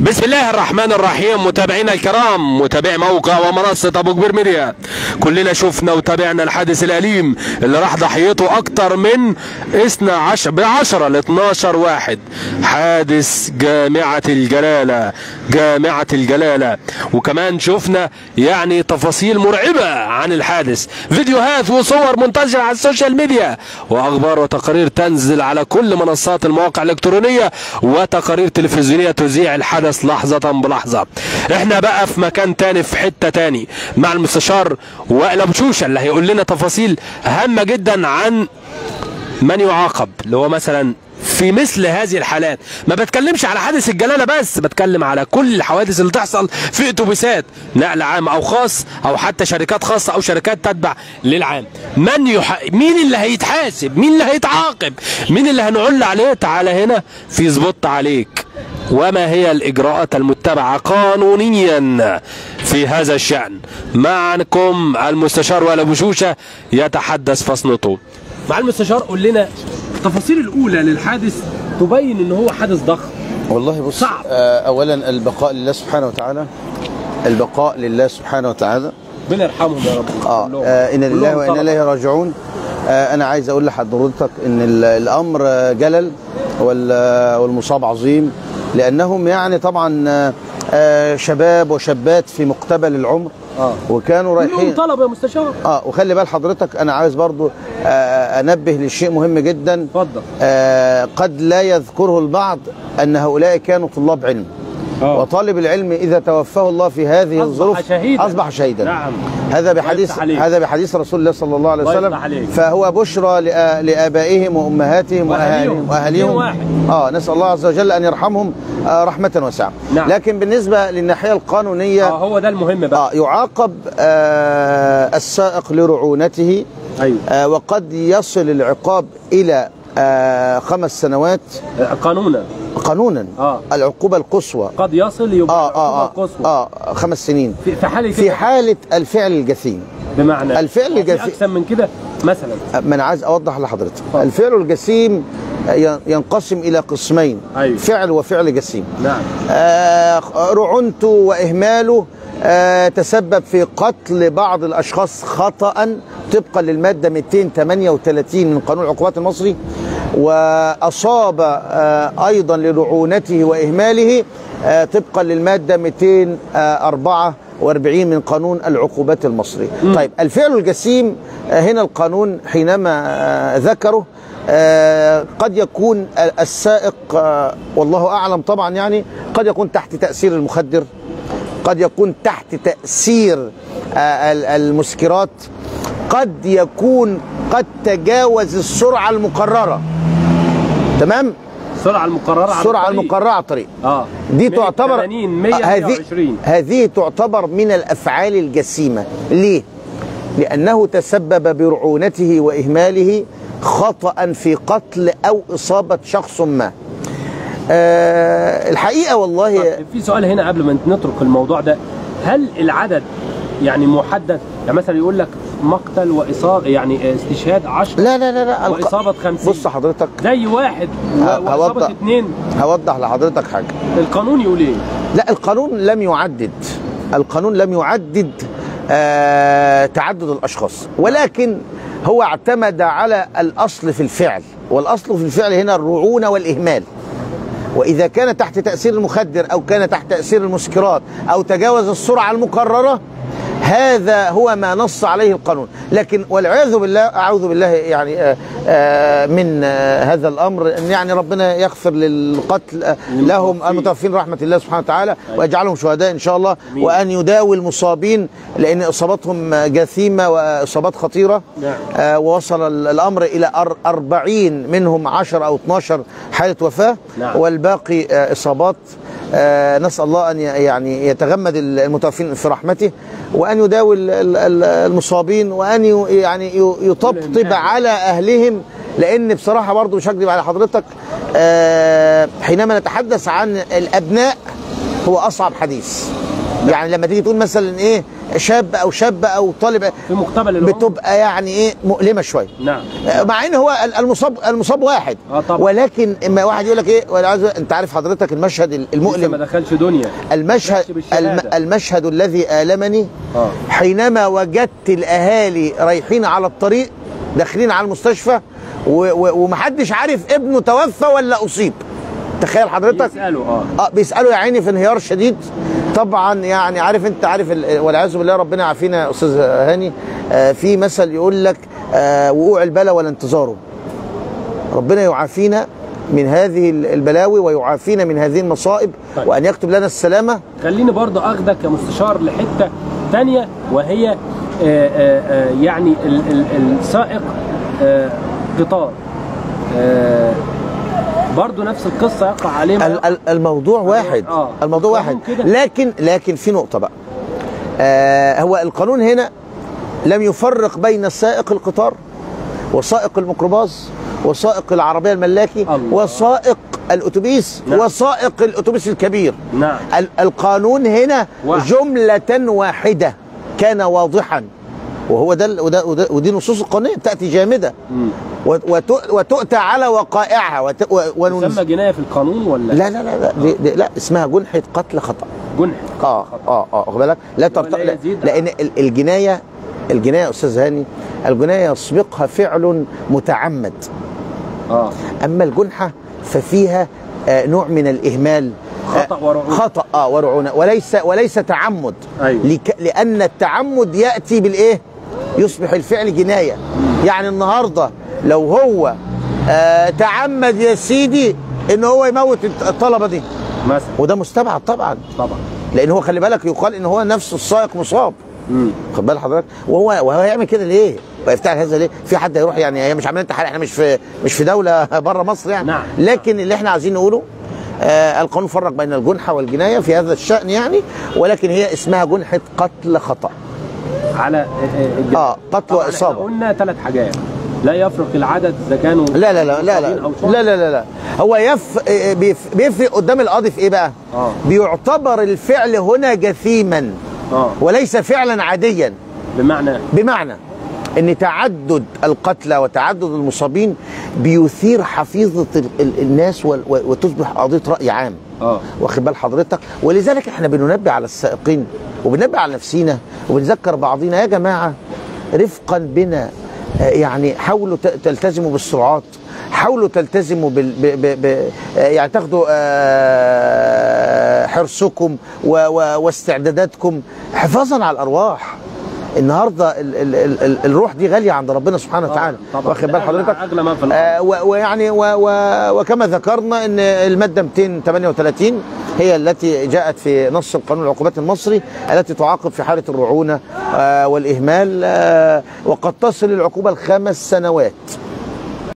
بسم الله الرحمن الرحيم متابعينا الكرام متابعي موقع ومنصة ابو كبير ميديا كلنا شفنا وتابعنا الحادث الاليم اللي راح ضحيته اكتر من 12 ب 10 ل 12 واحد حادث جامعة الجلالة جامعة الجلالة وكمان شفنا يعني تفاصيل مرعبة عن الحادث فيديوهات وصور منتشرة على السوشيال ميديا واخبار وتقارير تنزل على كل منصات المواقع الالكترونية وتقارير تلفزيونية تذيع الحدث لحظة بلحظة احنا بقى في مكان تاني في حتة تاني مع المستشار وائل ابو شوشة اللي هيقول لنا تفاصيل هامة جدا عن من يعاقب اللي هو مثلا في مثل هذه الحالات ما بتكلمش على حادث الجلاله بس بتكلم على كل الحوادث اللي تحصل في اتوبيسات نقل عام او خاص او حتى شركات خاصه او شركات تتبع للعام من يح... مين اللي هيتحاسب مين اللي هيتعاقب مين اللي هنقول عليه تعالى هنا في سبوت عليك وما هي الإجراءات المتبعة قانونيا في هذا الشأن معكم المستشار ولا بشوشة يتحدث فصنته مع المستشار قول لنا التفاصيل الأولى للحادث تبين إن هو حادث ضخم والله بص صعب. آه اولا البقاء لله سبحانه وتعالى البقاء لله سبحانه وتعالى ربنا يرحمهم يا رب اه, كلهم. آه ان لله كلهم وانا طلبة. اليه راجعون آه انا عايز اقول لحضرتك ان ال- الامر آه، جلل وال- والمصاب عظيم لانهم يعني طبعا آه، آه شباب وشابات في مقتبل العمر آه. وكانوا كلهم رايحين طلبة يا مستشار اه وخلي بال حضرتك انا عايز برضو آه انبه لشيء مهم جدا اتفضل آه قد لا يذكره البعض ان هؤلاء كانوا طلاب علم آه. وطالب العلم اذا توفاه الله في هذه أصبح الظروف شهيدا. اصبح شهيدا نعم. هذا بحديث ويفتح عليك. هذا بحديث رسول الله صلى الله عليه الله وسلم يفتح عليك. فهو بشرى لآ- لابائهم وامهاتهم وأهاليهم. واهاليهم واهاليهم اتنين واحد. اه نسال الله عز وجل ان يرحمهم آه رحمه واسعه نعم. لكن بالنسبه للناحيه القانونيه اه هو ده المهم بقى آه يعاقب آه السائق لرعونته ايوه آه وقد يصل العقاب الى آه خمس سنوات آه، قانونا قانونا آه. العقوبه القصوى قد يصل يبقى اه اه عقوبة اه, قصوى. آه خمس سنين في في حاله في كده حاله الفعل الجسيم بمعنى الفعل في الجسيم. اكثر من كده مثلا ما انا عايز اوضح لحضرتك اتفضل. الفعل الجسيم ين- ينقسم الى قسمين أيوة. فعل وفعل جسيم نعم آه رعنته واهماله آه تسبب في قتل بعض الاشخاص خطا طبقا للماده 238 من قانون العقوبات المصري واصاب آه ايضا لرعونته واهماله آه طبقا للماده 244 من قانون العقوبات المصري طيب الفعل الجسيم آه هنا القانون حينما آه ذكره آه، قد يكون السائق آه، والله اعلم طبعا يعني قد يكون تحت تاثير المخدر قد يكون تحت تاثير آه، ال- المسكرات قد يكون قد تجاوز السرعه المقرره تمام السرعه المقرره على السرعه الطريق. المقرره على الطريق اه دي تعتبر 80 100 آه، هذه 120 هذه تعتبر من الافعال الجسيمه ليه لانه تسبب برعونته واهماله خطا في قتل او اصابه شخص ما أه الحقيقه والله طيب، في سؤال هنا قبل ما نترك الموضوع ده هل العدد يعني محدد يعني مثلا يقول لك مقتل واصابه يعني استشهاد 10 لا لا لا لا الق- واصابه 50 بص حضرتك زي واحد و- ه- واصابه هوضح. اثنين هوضح لحضرتك حاجه القانون يقول ايه؟ لا القانون لم يعدد القانون لم يعدد آه تعدد الاشخاص ولكن هو اعتمد على الاصل في الفعل والاصل في الفعل هنا الرعونه والاهمال واذا كان تحت تاثير المخدر او كان تحت تاثير المسكرات او تجاوز السرعه المقرره هذا هو ما نص عليه القانون لكن والعياذ بالله اعوذ بالله يعني آه، آه، من آه، هذا الامر ان يعني ربنا يغفر للقتل آه، لهم للمتوفين. المتوفين رحمه الله سبحانه وتعالى ويجعلهم شهداء ان شاء الله آمين. وان يداوي المصابين لان اصابتهم جثيمه واصابات خطيره نعم. آه، ووصل ال- الامر الى أر- 40 منهم 10 او 12 حاله وفاه نعم. والباقي آه، اصابات آه، نسال الله ان ي- يعني يتغمد ال- المتوفين في رحمته وان يداوي ال- ال- ال- المصابين وان ي- يعني ي- يطبطب كلهم على اهلهم لان بصراحه برضو مش هكذب على حضرتك آه، حينما نتحدث عن الابناء هو اصعب حديث يعني لما تيجي تقول مثلا ايه شاب او شابه او طالب في مقتبل العمر بتبقى يعني ايه مؤلمه شويه نعم مع ان هو المصاب المصاب واحد آه طبعا. ولكن اما واحد يقول لك ايه ولا عايز انت عارف حضرتك المشهد لسه ما المؤلم دخلش دنيا المشهد ماشي بالشهادة. الم المشهد الذي آلمني اه حينما وجدت الاهالي رايحين على الطريق داخلين على المستشفى و- و- ومحدش عارف ابنه توفى ولا اصيب تخيل حضرتك يسألوا اه اه بيسالوا يا عيني في انهيار شديد طبعا يعني عارف انت عارف ال- والعياذ بالله ربنا يعافينا يا استاذ هاني آه في مثل يقول لك آه وقوع البلاء ولا انتظاره ربنا يعافينا من هذه ال- البلاوي ويعافينا من هذه المصائب طيب. وان يكتب لنا السلامه خليني برضه اخدك كمستشار لحته تانية وهي آه، آه، آه، يعني ال- ال- السائق آه، قطار آه، برضه نفس القصه يقع عليه ما ال- ال- الموضوع واحد آه. الموضوع واحد القانون كده. لكن لكن في نقطه بقى آه هو القانون هنا لم يفرق بين سائق القطار وسائق الميكروباص وسائق العربيه الملاكي الله. وسائق الاتوبيس نعم. وسائق الاتوبيس الكبير نعم ال- القانون هنا واحد. جمله واحده كان واضحا وهو ده ال- وده, وده ودي نصوص القانونيه بتاتي جامده مم. وت- وت- وتؤتى على وقائعها وت- و- وننز- تسمى جنايه في القانون ولا لا لا لا لا, دي دي لا اسمها جنحة قتل خطأ جنح اه اه اه واخد بالك لا ترت... ولا لا يزيد لان ال- الجناية الجناية يا استاذ هاني الجناية يسبقها فعل متعمد اه اما الجنحة ففيها آه نوع من الاهمال خطأ آه، ورعونة. خطأ اه ورعونة وليس وليس تعمد أيوة. لك لان التعمد ياتي بالايه يصبح الفعل جناية يعني النهارده لو هو آه تعمد يا سيدي ان هو يموت الطلبه دي مثلا وده مستبعد طبعا طبعا لان هو خلي بالك يقال ان هو نفس السائق مصاب مم. خد بال حضرتك وهو وهو هيعمل كده ليه؟ ويفتعل هذا ليه؟ في حد هيروح يعني هي مش عاملين انتحار احنا مش في مش في دوله بره مصر يعني نعم. لكن اللي احنا عايزين نقوله آه القانون فرق بين الجنحه والجنايه في هذا الشان يعني ولكن هي اسمها جنحه قتل خطا على آه، آه، الجناية. اه قتل طبعاً واصابه احنا قلنا ثلاث حاجات لا يفرق العدد اذا كانوا لا لا لا لا لا مصابين أو شرطة. لا لا لا, لا. هو يف بيف- بيفرق قدام القاضي في ايه بقى؟ آه. بيعتبر الفعل هنا جثيما اه وليس فعلا عاديا بمعنى بمعنى ان تعدد القتلى وتعدد المصابين بيثير حفيظه ال- ال- الناس وال- و- وتصبح قضيه راي عام اه واخد بال حضرتك ولذلك احنا بننبه على السائقين وبننبه على نفسينا وبنذكر بعضينا يا جماعه رفقا بنا آه، يعني حاولوا ت- تلتزموا بالسرعات حاولوا تلتزموا بال ب ب ب آه، يعني تاخدوا آه، حرصكم و و واستعداداتكم حفاظا على الارواح النهارده ال ال ال ال الروح دي غاليه عند ربنا سبحانه طبعاً، وتعالى طبعاً. واخد بال ده أغلى- حضرتك أغلى ما في الأرض. آه و- ويعني و و وكما ذكرنا ان الماده 238 هي التي جاءت في نص القانون العقوبات المصري التي تعاقب في حاله الرعونه آه والاهمال آه وقد تصل العقوبه لخمس سنوات